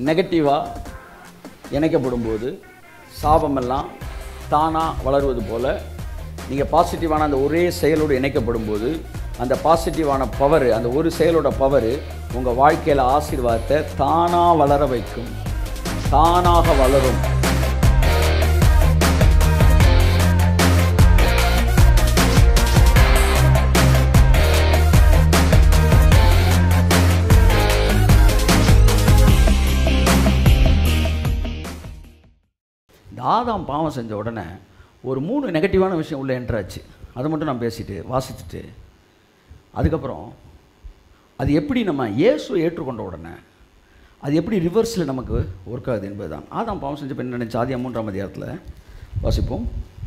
நெகட்டிவாக இணைக்கப்படும்போது சாபமெல்லாம் தானாக வளருவது போல் நீங்கள் பாசிட்டிவான அந்த ஒரே செயலோடு இணைக்கப்படும்போது அந்த பாசிட்டிவான பவர் அந்த ஒரு செயலோட பவர் உங்கள் வாழ்க்கையில் ஆசீர்வாதத்தை தானாக வளர வைக்கும் தானாக வளரும் இந்த ஆதாம் பாவம் செஞ்ச உடனே ஒரு மூணு நெகட்டிவான விஷயம் உள்ளே என்ட்ராச்சு அதை மட்டும் நான் பேசிட்டு வாசிச்சுட்டு அதுக்கப்புறம் அது எப்படி நம்ம இயேசுவை ஏற்றுக்கொண்ட உடனே அது எப்படி ரிவர்ஸில் நமக்கு ஒர்க் ஆகுது என்பதுதான் ஆதாம் பாவம் செஞ்ச பெண் நினைச்ச ஆதியம் மூன்றாம் அதிகாரத்தில் வாசிப்போம்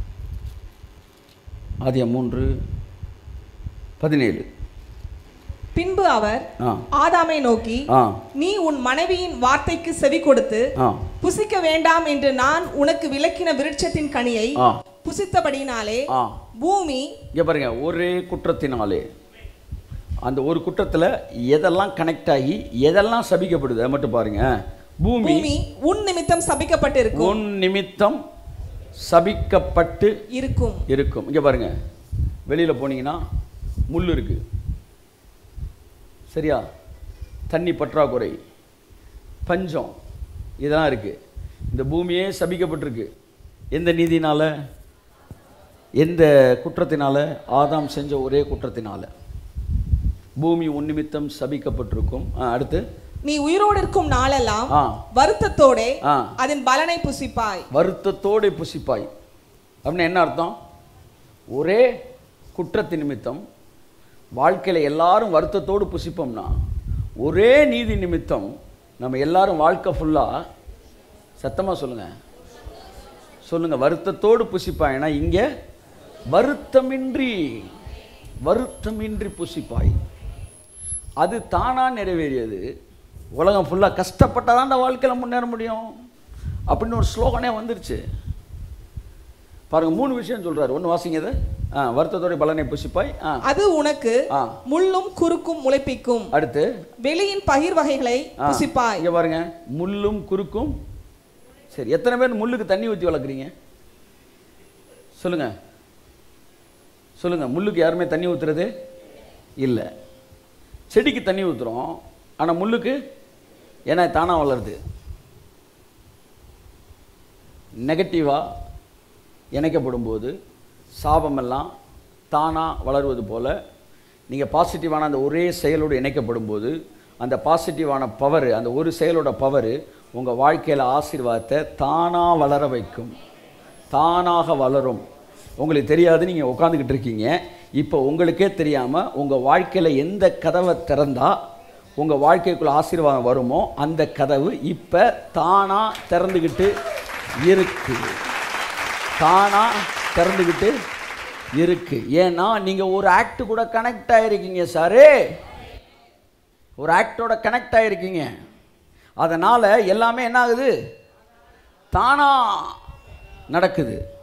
ஆதியம் மூன்று பதினேழு பின்பு அவர் ஆ ஆதாமை நோக்கி ஆ நீ உன் மனைவியின் வார்த்தைக்கு செவி கொடுத்து ஆ புசிக்க வேண்டாம் என்று நான் உனக்கு விலக்கின விருட்சத்தின் கனியை ஆ புசித்தபடினாலே ஆ பூமி இங்கே பாருங்க ஒரே குற்றத்தினாலே அந்த ஒரு குற்றத்தில் எதெல்லாம் கனெக்ட் ஆகி எதெல்லாம் சபிக்கப்படுது அதை மட்டும் பாருங்க பூமி பூமி உன் நிமித்தம் சபிக்கப்பட்டிருக்கும் உன் நிமித்தம் சபிக்கப்பட்டு இருக்கும் இருக்கும் இங்கே பாருங்க வெளியில் போனீங்கன்னா முள் இருக்கு சரியா தண்ணி பற்றாக்குறை பஞ்சம் இதெல்லாம் இருக்கு இந்த பூமியே சபிக்கப்பட்டிருக்கு எந்த நீதினால எந்த குற்றத்தினால ஆதாம் செஞ்ச ஒரே குற்றத்தினால பூமி உன் நிமித்தம் சபிக்கப்பட்டிருக்கும் ஆ, அடுத்து நீ உயிரோடு இருக்கும் நாளெல்லாம் ஆ வருத்தத்தோடே ஆ அதன் பலனை புசிப்பாய் வருத்தத்தோடு புசிப்பாய் அப்படின்னு என்ன அர்த்தம் ஒரே குற்றத்தின் நிமித்தம் வாழ்க்கையில் எல்லாரும் வருத்தத்தோடு புசிப்போம்னா ஒரே நீதி நிமித்தம் நம்ம எல்லாரும் வாழ்க்கை ஃபுல்லாக சத்தமாக சொல்லுங்கள் சொல்லுங்கள் வருத்தத்தோடு புசிப்பாய் ஏன்னா இங்கே வருத்தமின்றி வருத்தமின்றி புசிப்பாய் அது தானாக நிறைவேறியது உலகம் ஃபுல்லாக கஷ்டப்பட்டால் தான் வாழ்க்கையில் முன்னேற முடியும் அப்படின்னு ஒரு ஸ்லோகனே வந்துருச்சு பாருங்க மூணு விஷயம் சொல்றாரு ஒன்று வாசிங்க இது ஆ வருத்தத்தோட பலனை புசிப்பாய் ஆ அது உனக்கு ஆ முள்ளும் குறுக்கும் முளைப்பிக்கும் அடுத்து வெளியின் பயிர் வகைகளை ஆ, புசிப்பாய் இங்க பாருங்க முள்ளும் குறுக்கும் சரி எத்தனை பேர் முள்ளுக்கு தண்ணி ஊற்றி வளர்க்குறீங்க சொல்லுங்க சொல்லுங்க முள்ளுக்கு யாருமே தண்ணி ஊத்துறது இல்லை செடிக்கு தண்ணி ஊற்றுறோம் ஆனால் முள்ளுக்கு ஏன்னா தானாக வளருது நெகட்டிவாக இணைக்கப்படும்போது சாபமெல்லாம் தானாக வளருவது போல் நீங்கள் பாசிட்டிவான அந்த ஒரே செயலோடு இணைக்கப்படும்போது அந்த பாசிட்டிவான பவர் அந்த ஒரு செயலோட பவர் உங்கள் வாழ்க்கையில் ஆசீர்வாதத்தை தானாக வளர வைக்கும் தானாக வளரும் உங்களுக்கு தெரியாது நீங்கள் உட்காந்துக்கிட்டு இருக்கீங்க இப்போ உங்களுக்கே தெரியாமல் உங்கள் வாழ்க்கையில் எந்த கதவை திறந்தா உங்கள் வாழ்க்கைக்குள்ள ஆசீர்வாதம் வருமோ அந்த கதவு இப்போ தானாக திறந்துக்கிட்டு இருக்குது தானா திறந்துக்கிட்டு இருக்கு ஏன்னா நீங்க ஒரு ஆக்ட் கூட கனெக்ட் ஆயிருக்கீங்க சாரு ஒரு ஆக்டோட கனெக்ட் ஆயிருக்கீங்க அதனால எல்லாமே என்ன ஆகுது தானா நடக்குது